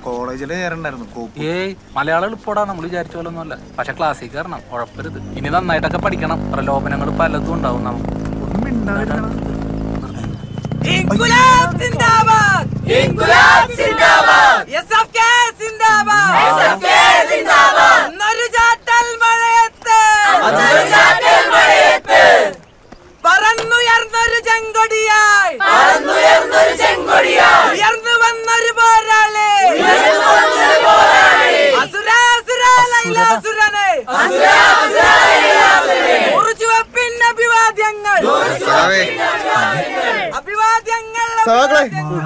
കോളേജിൽ കയറണ്ടായിരുന്നു കോപ്പ് ഏയ് മലയാളം എളുപ്പടാ നമ്മൾ വിചാരിച്ച പോലെ ഒന്നുമല്ല പക്ഷെ ക്ലാസ്സിൽ കയറണം ഉഴപ്പരുത് ഇനി നന്നായിട്ടൊക്കെ പഠിക്കണം പ്രലോഭനങ്ങൾ പലതും ഉണ്ടാവും നമുക്ക് ഇൻകുലാബ് സിന്ദാബാദ് ഇൻകുലാബ് സിന്ദാബാദ് എസ്എഫ്കെ സിന്ദാബാദ് എസ്എഫ്കെ സിന്ദാബാദ് ഒന്നൊരു ചാറ്റൽ മഴയത്ത് ഒന്നൊരു ചാറ്റൽ മഴയത്ത് പറന്നുയർന്നൊരു ചെങ്കൊടിയായി പറന്നുയർന്നൊരു ചെങ്കൊടിയായി ഉയർന്നു വന്നൊരു പോരാളി ഉയർന്നു വന്നൊരു പോരാളി അസുരാസുര ലൈലാസുരനെ അസുരാസുര ലൈലാസുരനെ മുറിച്ചുവെപ്പിൻ അഭിവാദ്യങ്ങൾ അഭിവാദ്യങ്ങൾ സഹാക്കളെ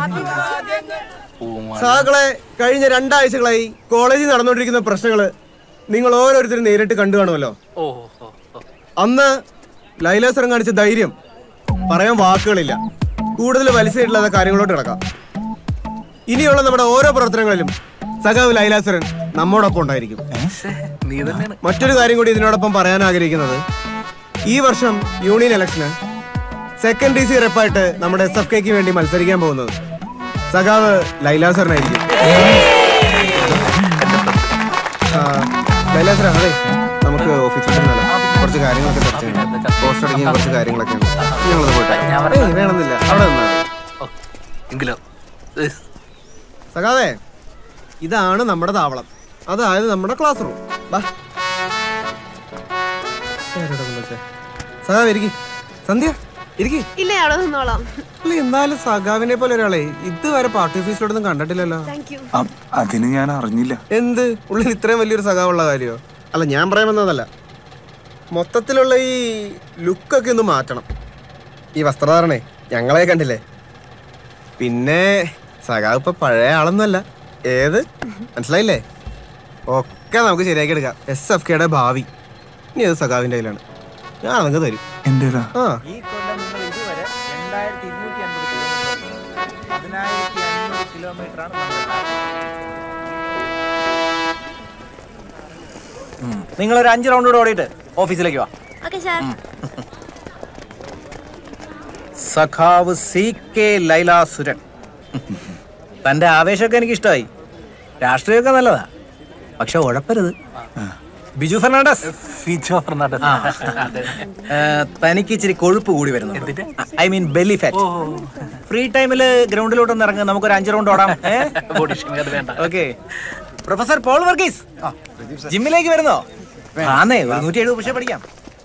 സഹാക്കളെ കഴിഞ്ഞ രണ്ടാഴ്ചകളായി കോളേജിൽ നടന്നുകൊണ്ടിരിക്കുന്ന പ്രശ്നങ്ങള് നിങ്ങൾ ഓരോരുത്തരും നേരിട്ട് കണ്ടു കാണുമല്ലോ ഓ ഓ ഓ അന്ന് ലൈലാസരം കാണിച്ച ധൈര്യം പറയാൻ വാക്കുകളില്ല കൂടുതൽ വലിച്ചിട്ടുള്ള കാര്യങ്ങളോട്ട് കിടക്കാം ഇനിയുള്ള നമ്മുടെ ഓരോ പ്രവർത്തനങ്ങളിലും സഖാവ് ലൈലാസുരൻ നമ്മോടൊപ്പം ഉണ്ടായിരിക്കും നീ തന്നെയാണ് മറ്റൊരു കാര്യം കൂടി ഇതിനോടൊപ്പം പറയാൻ ആഗ്രഹിക്കുന്നത് ഈ വർഷം യൂണിയൻ ഇലക്ഷന് സെക്കൻഡ് ഡി സി റെപ്പായിട്ട് നമ്മുടെ എസ് എഫ് കെക്ക് വേണ്ടി മത്സരിക്കാൻ പോകുന്നത് സഖാവ് ലൈലാസറിനായിരിക്കും ആ, ലൈലാസർ അതെ നമുക്ക് ഓഫീസിൽ ചെന്നാലോ? കുറച്ച് കാര്യങ്ങളൊക്കെ ചർച്ച ചെയ്യണം പോസ്റ്റ് അടങ്ങിയ കുറച്ച് കാര്യങ്ങളൊക്കെ ഉണ്ട് ഞങ്ങളത് പോട്ടെ ഞാൻ വരാം. ഏയ്, വേണമെന്നില്ല അവിടെ നിന്നാ മതി. ഓ, എങ്കിലോ ഏഹ്, സഖാവേ ഇതാണ് നമ്മുടെ താവളം അതായത് നമ്മുടെ ക്ലാസ് റൂം ബാ ആരോടാ കൊണ്ടുവച്ചേ? സഖാവ് ഇരിക്കി സന്ധ്യ ഇരിക്കി ഇല്ല അവിടെ നിന്നോളാം അല്ല എന്നാലും സഖാവിനെ പോലെ ഒരാളെ ഇതുവരെ പാർട്ടി ഓഫീസിലോട്ടൊന്നും കണ്ടിട്ടില്ലല്ലോ താങ്ക് യു അ- അതിന് ഞാൻ അറിഞ്ഞില്ല എന്ത് ഉള്ളിൽ ഇത്രയും വലിയൊരു സഖാവുള്ള കാര്യമോ അല്ല ഞാൻ പറയാൻ വന്നതല്ല മൊത്തത്തിലുള്ള ഈ ലുക്കൊക്കെ ഒന്ന് മാറ്റണം ഈ വസ്ത്രധാരണേ ഞങ്ങളെ കണ്ടില്ലേ പിന്നെ സഖാവ് ഇപ്പൊ പഴയ ആളൊന്നുമല്ല ഏത് മനസ്സിലായില്ലേ ഒക്കെ നമുക്ക് ശരിയാക്കി എടുക്കാം എസ് എഫ് കെയുടെ ഭാവി ഇനി അത് സഖാവിന്റെ കയ്യിലാണ് ഞാൻ അതങ്ങ് തരും എൻ്റെ ആ ഈ കൊല്ലം നിങ്ങൾ ഇതുവരെ രണ്ടായിരത്തി ഇരുന്നൂറ്റി അൻപത് കിലോമീറ്റർ പതിനായിരത്തി അഞ്ഞൂറ് കിലോമീറ്റർ ആണ് നിങ്ങൾ ഒരു അഞ്ച് റൗണ്ട് കൂടെ ഓടിയിട്ട് ഓഫീസിലേക്ക് വാ ഓക്കെ സാർ സഖാവ് സി കെ ലൈലാസുരൻ തന്റെ ആവേശമൊക്കെ എനിക്ക് ഇഷ്ടമായി രാഷ്ട്രീയമൊക്കെ നല്ലതാ പക്ഷെ ഉഴപ്പരുത് ബിജു ഫെർണാണ്ടസ് ഫിജോ ഫെർണാണ്ടസ്. ആ. ഏ, തനിക്ക് ഇച്ചിരി കൊഴുപ്പ് കൂടി വരുന്നു I mean belly fat free ടൈമിൽ ഗ്രൗണ്ടിലോട്ടൊന്ന് ഇറങ്ങുക നമുക്കൊരു അഞ്ച് റൗണ്ട് ഓടാം ബോഡി ഷേമിംഗ് അത് വേണ്ട ഓക്കെ പ്രൊഫസർ പോൾ വർഗീസ് ജിമ്മിലേക്ക് വരുന്നോ ആന്നേ ഒരു നൂറ്റി എഴുപത് പക്ഷേ പഠിക്കാം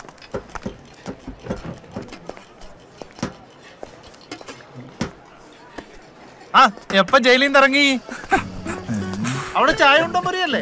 ആ എപ്പ ജയിലിൽ നിന്ന് ഇറങ്ങി അവിടെ ചായ ഉണ്ടോ മുറിയല്ലേ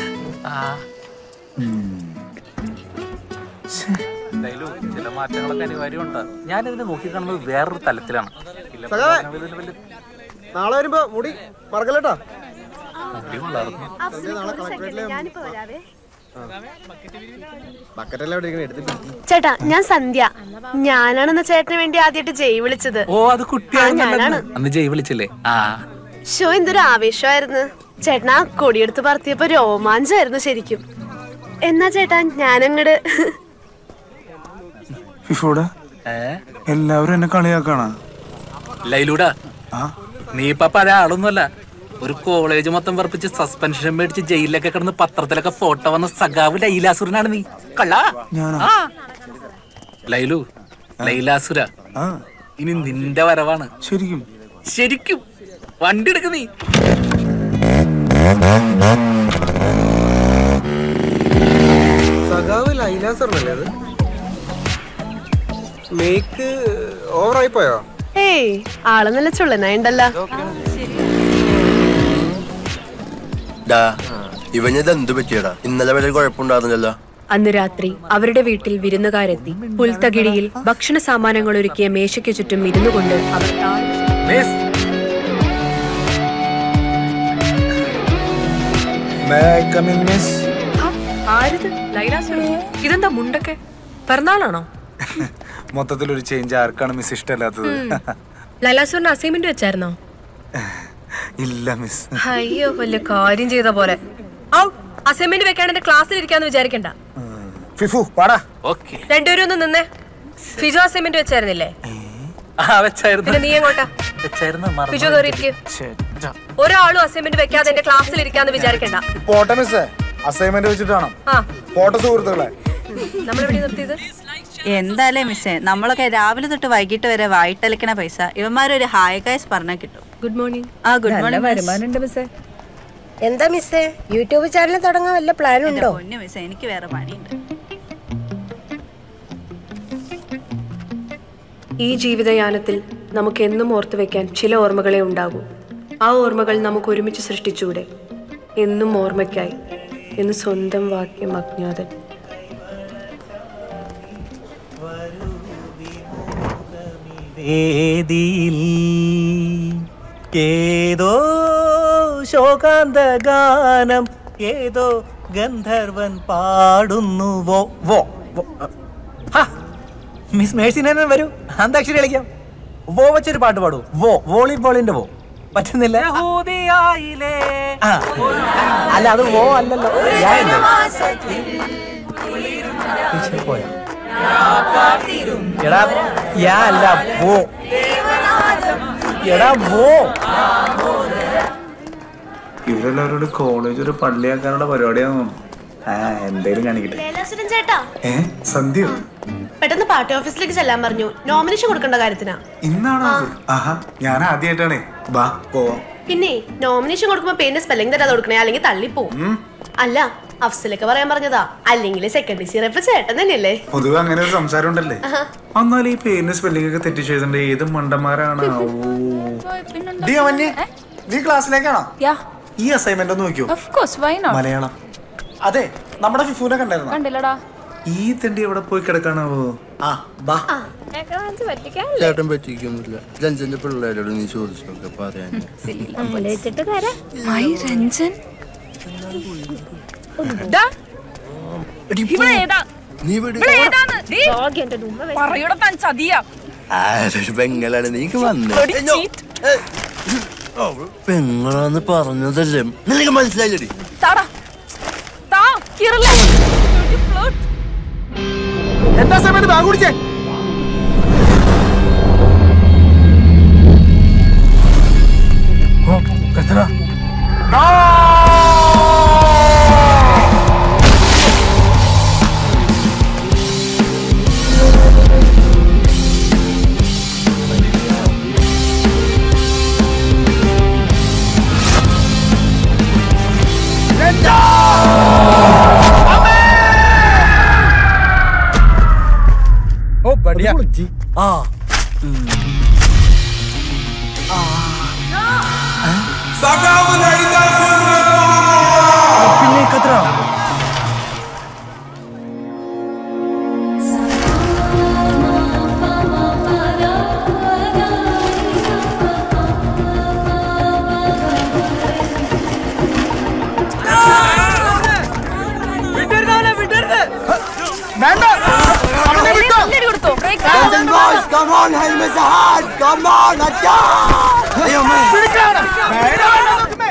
എന്തായാലും ചില മാറ്റങ്ങളൊക്കെ അനിവാര്യമുണ്ട് ഞാൻ ഇതിനെ നോക്കിക്കാണുന്നത് വേറൊരു തലത്തിലാണ് ഇല്ല, സഖാവേ. വലിയ- വലിയ- നാളെ വരുമ്പോ മുടി മറക്കല്ലേട്ടാ മുടി വളർന്നു. ഞാനിപ്പോ വരാവേ ബക്കറ്റെല്ലാം ഇവിടെ ഇരിക്കണേ, എടുത്തിട്ട് ഇരിക്ക്. ചേട്ടാ ഞാൻ സന്ധ്യ ഞാനാണെന്ന് ചേട്ടന് വേണ്ടി ആദ്യമായിട്ട് ജയ് വിളിച്ചത് ഓ അത് കുട്ടിയാണ് ആ, ഞാനാണ്. അന്ന് ജയ് വിളിച്ചില്ലേ ആ ഷോ എന്തൊരു ആവേശമായിരുന്നു ചേട്ടനാ കൊടിയെടുത്ത് പറത്തിയപ്പോ രോമാഞ്ചായിരുന്നു ശരിക്കും എന്നാ ചേട്ടാ ഞാനങ്ങട് ഫിഫോടെ ഏ എല്ലാവരും എന്നെ കളിയാക്കാണ ലൈലൂടാ ആ നീ ഇപ്പൊ പഴയ ആളൊന്നുമല്ല ഒരു കോളേജ് മൊത്തം പറപ്പിച്ച് സസ്പെൻഷൻ മേടിച്ച് ജയിലിലൊക്കെ കിടന്ന് പത്രത്തിലൊക്കെ ഫോട്ടോ വന്ന സഖാവ് ലൈലാസുരനാണ് നീ കള്ള ഞാനോ? ലൈലു ലൈലാസുര ആ ഇനി നിന്റെ വരവാണ് ശരിക്കും ശരിക്കും വണ്ടി എടുക്ക നീ സഖാവ് ലൈലാസറിനല്ലേ അത് മേക്ക് ഓവറായി പോയോ ഏയ് ആള് നല്ല ചുള്ളനായുണ്ടല്ലോ ഡാ ഇവനിത് എന്തു പറ്റിയടാ ഇന്നലെ വരെ കുഴപ്പമുണ്ടായിരുന്നില്ലല്ലോ അന്ന് രാത്രി അവരുടെ വീട്ടിൽ വിരുന്നുകാരെത്തി പുൽത്തകിടിയിൽ ഭക്ഷണ സാമാനങ്ങൾ ഒരുക്കിയ മേശയ്ക്ക് ചുറ്റും ഇരുന്നുകൊണ്ട് അവർ താഴ്ന്നു ആരിത് ലൈലാസുരൻ ഇതെന്താ മുണ്ടൊക്കെ പിറന്നാളാണോ മൊത്തത്തിലൊരു ചേഞ്ച് ആർക്കാണ് മിസ് ഇഷ്ടമല്ലാത്തത് ലൈലാസുരന്റെ അസൈൻമെന്റ് വെച്ചായിരുന്നോ ഇല്ല മിസ് അയ്യോ വലിയ കാര്യം ചെയ്ത പോലെ ഔ അസൈൻമെന്റ് വെക്കാണ്ട് എന്റെ ക്ലാസ്സിൽ ഇരിക്കാന്ന് വിചാരിക്കണ്ട ഫിഫു പാടാ ഓക്കെ രണ്ടുപേരും ഒന്ന് നിന്നേ ഫിജോ അസൈൻമെന്റ് വെച്ചായിരുന്നില്ലേ ആ വെച്ചായിരുന്നു പിന്നെ നീ എങ്ങോട്ടാ വെച്ചായിരുന്നു ബിജു കയറിയിരിക്കും ഒരാളും അസൈൻമെന്റ് വെക്കാതെ എന്റെ ക്ലാസ്സിൽ ഇരിക്കാന്ന് വിചാരിക്കണ്ട പോട്ടെ മിസ്സേ അസൈൻമെന്റ് വെച്ചിട്ട് വേണം ആ പോട്ടെ സുഹൃത്തുക്കളെ നമ്മളെവിടെ നിർത്തിയത് എന്തായാലും മിസ്സേ നമ്മളൊക്കെ രാവിലെ തൊട്ട് വൈകിട്ട് വരെ വായിട്ടലക്കണ പൈസ ഇവന്മാരൊരു ഹായ് ഗൈസ് പറഞ്ഞാൽ കിട്ടും ഗുഡ് മോർണിംഗ് ആ ഗുഡ് മോർണിംഗ് മിസ്സേ എന്താ മിസ്സേ യൂട്യൂബ് ചാനൽ തുടങ്ങാൻ വല്ല പ്ലാൻ ഉണ്ടോ പൊന്നു മിസ്സേ എനിക്ക് വേറെ പണിയുണ്ട് ഈ ജീവിതയാനത്തിൽ നമുക്ക് എന്നും ഓർത്തു വെക്കാൻ ചില ഓർമ്മകളെ ഉണ്ടാകൂ ആ ഓർമ്മകൾ നമുക്ക് ഒരുമിച്ച് സൃഷ്ടിച്ചൂടെ എന്നും ഓർമ്മയ്ക്കായി എന്ന് സ്വന്തം വാക്യം അജ്ഞാതൻ വേദിയിൽ ഏതോ ശോകാന്ത ഗാനം ഏതോ ഗന്ധർവൻ പാടുന്നു വോ വോ വോ. ഹാ, മിസ് മേഴ്സി നേനൻ വരൂ അന്താക്ഷരി കളിക്കാം വോ വെച്ചൊരു പാട്ട് പാടൂ വോ വോളിബോളിന്റെ വോ പറ്റുന്നില്ല ആ. അല്ല അത് വോ അല്ലല്ലോ യാ അല്ലേ? ടീച്ചർ പോയോ? എടാ യാ അല്ല വോ എടാ വോ ഇവരെല്ലാവരോട് കോളേജ് ഒരു പള്ളിയാക്കാനുള്ള പരിപാടിയാന്ന് തോന്നുന്നു ആ എന്തേലും കാണിക്കട്ടെ ലൈലാസുരൻ ചേട്ടാ ഏ സന്ധ്യ പെട്ടെന്ന് പാർട്ടി ഓഫീസിലേക്ക് ചെല്ലാൻ പറഞ്ഞു നോമിനേഷൻ കൊടുക്കേണ്ട കാര്യത്തിനാ ഇന്നാണോ അത്? ആഹാ ഞാൻ ആദ്യമായിട്ടാണേ ബാ പോവാം പിന്നെ നോമിനേഷൻ കൊടുക്കുമ്പോ പേരിന്റെ സ്പെല്ലിംഗ് തരാതെ കൊടുക്കണേ അല്ലെങ്കിൽ തള്ളിപ്പോവും അല്ല അഫ്സലൊക്കെ പറയാൻ പറഞ്ഞതാ അല്ലെങ്കിൽ സെക്കൻഡ് സി റെപ്പ് ചേട്ടൻ തന്നെയല്ലേ പൊതുവെ അങ്ങനെ ഒരു സംസാരം ഉണ്ടല്ലേ എന്നാൽ ഈ പേരിന്റെ സ്പെല്ലിംഗ് ഒക്കെ തെറ്റിച്ച് എഴുതണ്ട ഏത് മണ്ടന്മാരാണ് ഡി അവന്യ നീ ക്ലാസ്സിലേക്കാണോ ഈ അസൈൻമെന്റ് ഒന്ന് നോക്കിയോ മലയാളം അതെ നമ്മുടെ ഫിഫുനെ കണ്ടായിരുന്നു കണ്ടില്ലടാ ഈ തെണ്ടി എവിടെ പോയി കിടക്കാണാവോ ആ ബാ ചേട്ടൻ പറ്റിക്കൊന്നുമില്ല രഞ്ജന്റെ പിള്ളേരോട് നീ ചോദിച്ചു നോക്കെ പറയാൻ മൈ രഞ്ജൻ നീ വിട്. പറയൂടെ താൻ ചതിയാ ആരൊരു പെങ്ങളാണ് നീക്ക് വന്നേ പെങ്ങളാന്ന് പറഞ്ഞതല്ലേ നിനക്ക് മനസ്സിലായില്ലടി താടാ താ കിറല്ലേ എന്താ സമയത്ത് ബാഗ് കുടിച്ചേ ഓ ബടിയ ആ പിന്നെ കത്ര വേണ്ട അവനെ വിട്ടോ പിടിക്കാണ്. വേണ്ട, വേണ്ട, നോക്കുമേ.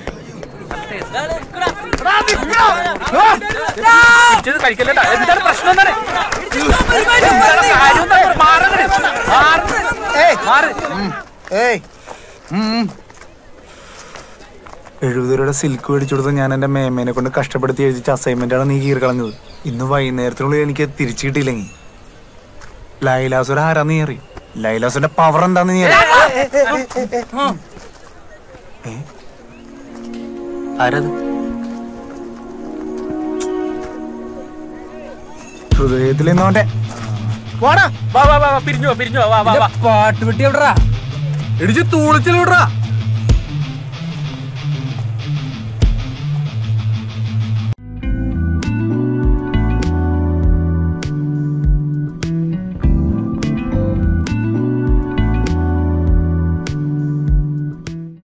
എടാ, നിക്കടാ. ആ. ഇത് കഴിക്കല്ലടാ എന്താണ് പ്രശ്നം എന്താണ് എന്താണ് കാര്യം എന്താണ്? മാറങ്ങട്. മാറ്. ഏയ്, മാറ്. ഏയ്. ഉം. എഴുപത് രൂപയുടെ സിൽക്ക് മേടിച്ചു കൊടുത്ത് ഞാൻ എന്റെ മേമേനെ കൊണ്ട് കഷ്ടപ്പെടുത്തി എഴുതിച്ച അസൈൻമെന്റ് ആണ് നീ കീറി കളഞ്ഞത് ഇന്ന് വൈകുന്നേരത്തിനുള്ളിൽ എനിക്ക് തിരിച്ചു കിട്ടിയില്ലെങ്കിൽ ലൈലാസുര ആരാ നീ അറിയും ലൈലാസുന്റെ പവർ എന്താന്ന് നീ അറിയും ഏ? ആരത് ഹൃദയത്തിൽ നിന്നോട്ടെ പോടാ വാ വാ വാ വാ, പിരിഞ്ഞു വാ, പിരിഞ്ഞു വാ, വാ വാ വാ പാട്ട് വെട്ടി എവിടാ ഇടിച്ച് തൂളിച്ചിൽ വിടറാ